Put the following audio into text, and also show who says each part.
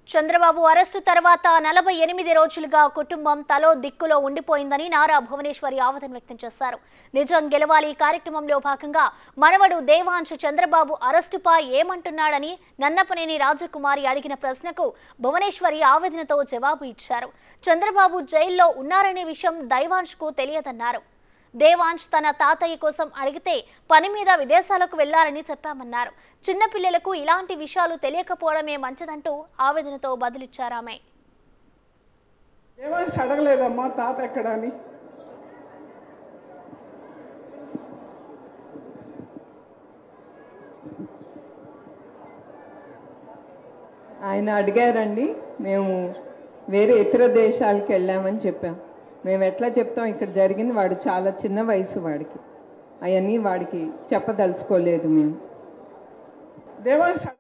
Speaker 1: Chandrababu arrest తర్వాత నలభై ఎనిమిది రోజులుగా కుటుంబం తలో దిక్కులో ఉండిపోయిందని నారా భువనేశ్వరి ఆవేదన వ్యక్తం చేశారు నిజం గెలవాలి కార్యక్రమంలో భాగంగా మనవడు దేవాంశ్ చంద్రబాబు అరెస్టుపై ఏమంటున్నాడని నన్నపనేని రాజకుమారి అడిగిన ప్రశ్నకు భువనేశ్వరి ఆవేదనతో జవాబు ఇచ్చారు చంద్రబాబు జైల్లో ఉన్నారనే విషయం దైవాంశ్కు తెలియదన్నారు దేవాంశ్ తన తాతయ్య కోసం అడిగితే పని మీద విదేశాలకు వెళ్లాలని చెప్పామన్నారు చిన్నపిల్లలకు ఇలాంటి విషయాలు తెలియకపోవడమే మంచిదంటూ ఆవేదనతో బదులిచ్చారామె
Speaker 2: దేవాంశ్ అడగలేదమ్మా తాత ఎక్కడ అని
Speaker 3: ఆయన అడిగారండి మేము వేరే ఇతర దేశాలకు వెళ్ళామని చెప్పాం మేము ఎట్లా చెప్తాం ఇక్కడ జరిగింది వాడు చాలా చిన్న వయసు వాడికి అవన్నీ వాడికి చెప్పదలుచుకోలేదు మేము
Speaker 2: దేవాంశ్